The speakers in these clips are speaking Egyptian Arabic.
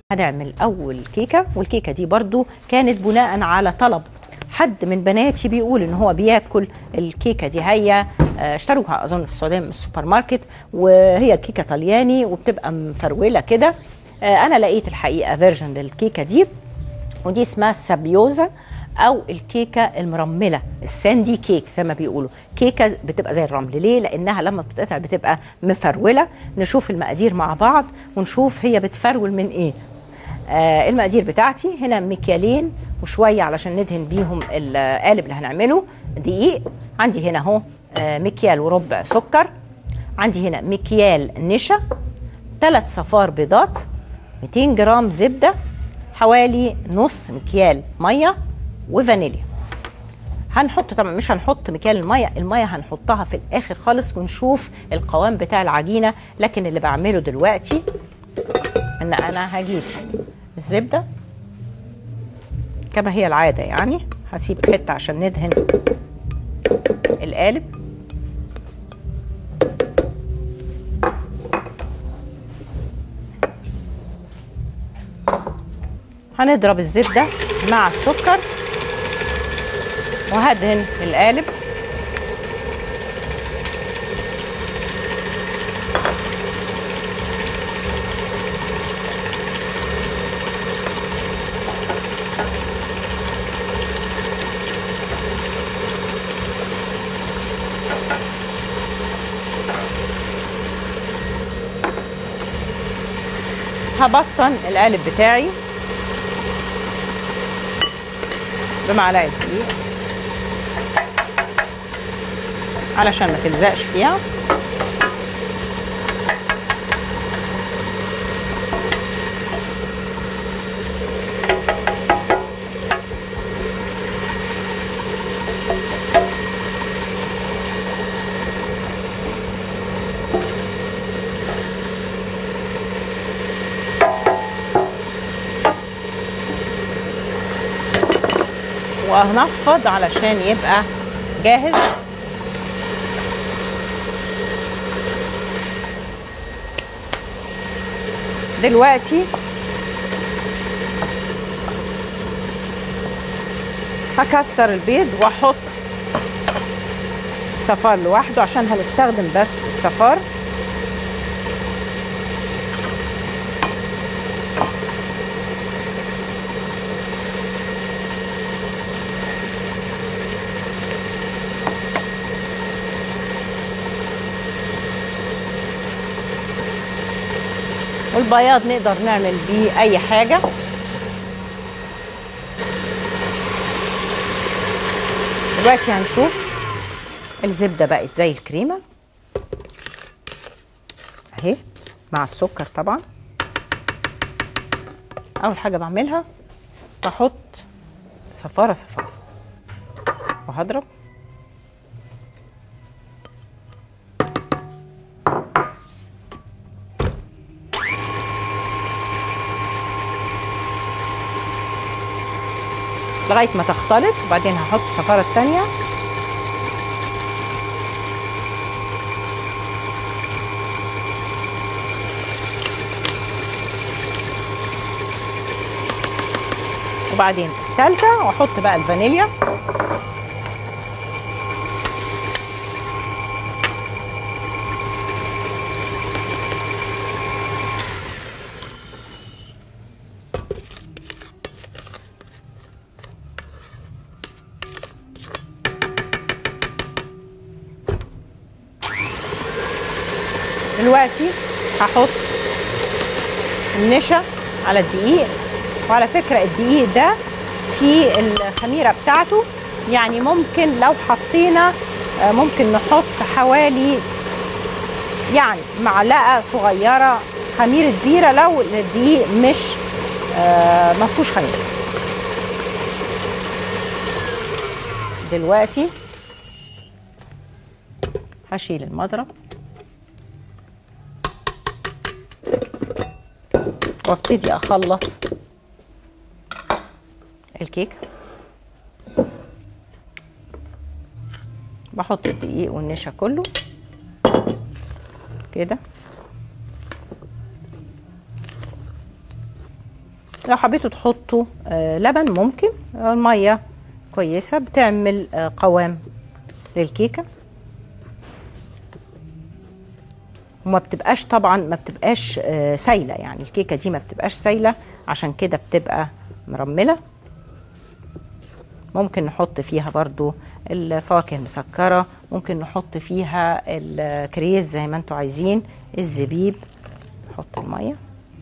هنعمل اول كيكه والكيكه دي برضو كانت بناء على طلب حد من بناتي بيقول ان هو بياكل الكيكه دي هي آه، اشتروها اظن في السعوديه من السوبر ماركت وهي كيكه طلياني وبتبقى مفروله كده آه، انا لقيت الحقيقه فيرجن للكيكه دي ودي اسمها السابيوزا او الكيكه المرمله الساندي كيك زي ما بيقولوا كيكه بتبقى زي الرمل ليه لانها لما بتتقطع بتبقى مفروله نشوف المقادير مع بعض ونشوف هي بتفرول من ايه آه المقادير بتاعتي هنا مكيالين وشويه علشان ندهن بيهم القالب اللي هنعمله دقيق عندي هنا اهو آه مكيال وربع سكر عندي هنا مكيال نشا ثلاث صفار بيضات 200 جرام زبده حوالي نص مكيال ميه وفانيليا هنحط طبعا مش هنحط مكيال الميه الميه هنحطها في الاخر خالص ونشوف القوام بتاع العجينه لكن اللي بعمله دلوقتي ان انا هجيب الزبده كما هي العاده يعني هسيب حته عشان ندهن القالب هنضرب الزبده مع السكر وهدهن القالب هبطن القالب بتاعي بمعلقه دقيق علشان ما تلزقش فيها وهنفض علشان يبقى جاهز دلوقتي هكسر البيض واحط الصفار لوحده عشان هنستخدم بس الصفار والبياض نقدر نعمل بيه اي حاجه دلوقتي هنشوف الزبده بقت زي الكريمه اهي مع السكر طبعا اول حاجه بعملها بحط صفاره صفاره وهضرب لغايه ما تختلط وبعدين هحط الصفاره الثانيه وبعدين الثالثه واحط بقى الفانيليا دلوقتي هحط النشا على الدقيق وعلى فكرة الدقيق ده في الخميرة بتاعته يعني ممكن لو حطينا آه، ممكن نحط حوالي يعني معلقة صغيرة خميرة بيرة لو الدقيق مش آه، ما فيهوش خميرة دلوقتي هشيل المضرب وابتدي اخلط الكيك بحط الدقيق والنشا كله كده لو حبيتوا تحطوا آه لبن ممكن الميه كويسه بتعمل آه قوام للكيكه وما بتبقاش طبعا ما بتبقاش آه سايله يعني الكيكه دي ما بتبقاش سايله عشان كده بتبقى مرمله ممكن نحط فيها برضو الفواكه المسكرة ممكن نحط فيها الكريز زي ما انتوا عايزين الزبيب نحط المية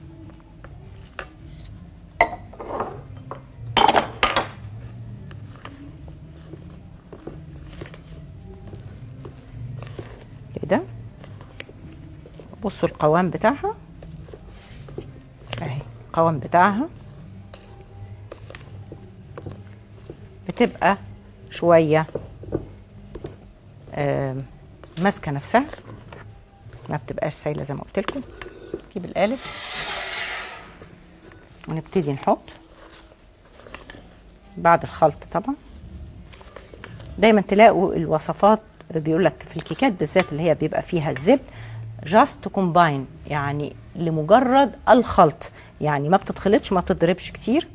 كده بصوا القوام بتاعها اهي القوام بتاعها بتبقى شويه ماسكه نفسها ما بتبقاش سايله زي ما قلت لكم نجيب القالب ونبتدي نحط بعد الخلط طبعا دايما تلاقوا الوصفات بيقول لك في الكيكات بالذات اللي هي بيبقى فيها الزبد جاست تو كومباين يعني لمجرد الخلط يعني ما بتتخلطش ما بتضربش كتير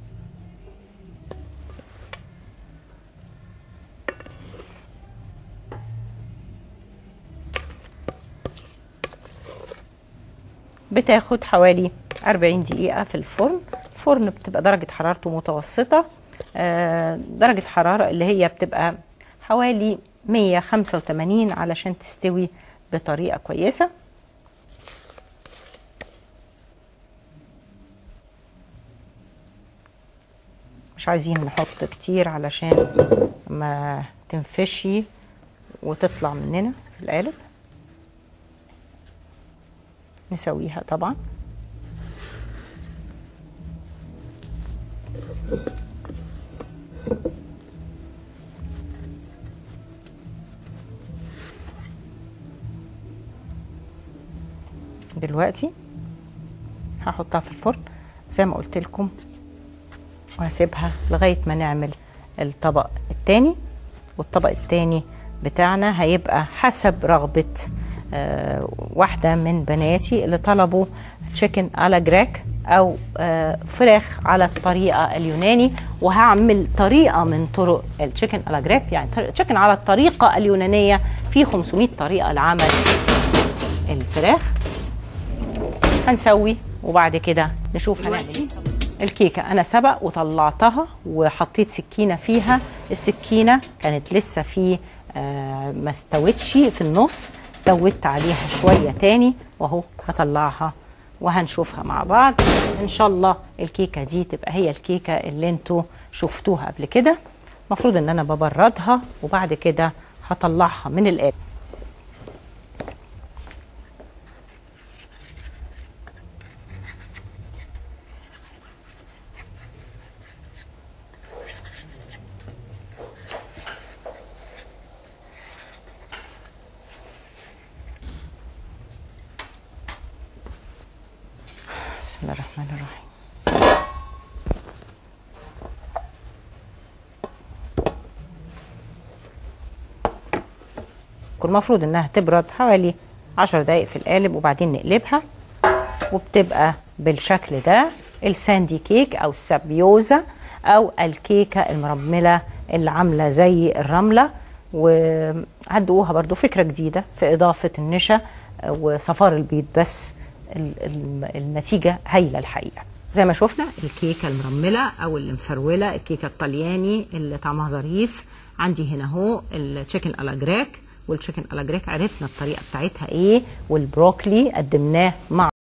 بتاخد حوالي 40 دقيقة في الفرن الفرن بتبقى درجة حرارته متوسطة آه درجة حرارة اللي هي بتبقى حوالي 185 علشان تستوي بطريقة كويسة مش عايزين نحط كتير علشان ما تنفشي وتطلع مننا في القالب نسويها طبعا دلوقتي هحطها في الفرن زي ما قلت لكم وهسيبها لغايه ما نعمل الطبق التاني والطبق التاني بتاعنا هيبقى حسب رغبه آه واحدة من بناتي اللي طلبوا تشيكن على جراك أو آه فراخ على الطريقة اليوناني وهعمل طريقة من طرق التشيكن على جراك يعني تشيكن على الطريقة اليونانية في 500 طريقة لعمل الفراخ هنسوي وبعد كده نشوف هنعمل الكيكة أنا سبق وطلعتها وحطيت سكينة فيها السكينة كانت لسه في آه ما استوتش في النص زودت عليها شوية تاني وهو هطلعها وهنشوفها مع بعض ان شاء الله الكيكة دي تبقى هي الكيكة اللي انتوا شفتوها قبل كده المفروض ان انا ببردها وبعد كده هطلعها من القالب بسم الله الرحمن الرحيم المفروض انها تبرد حوالي عشر دقايق في القالب وبعدين نقلبها وبتبقى بالشكل ده الساندي كيك او السابيوزا او الكيكه المرمله اللي عامله زي الرمله وهدوها برضو فكره جديده في اضافه النشا وصفار البيض بس النتيجه هايله الحقيقه زي ما شفنا الكيكه المرمله او المفروله الكيكه الطلياني اللي طعمها ظريف عندي هنا اهو التشيكن الاجراك والتشيكن الاجراك عرفنا الطريقه بتاعتها ايه والبروكلي قدمناه مع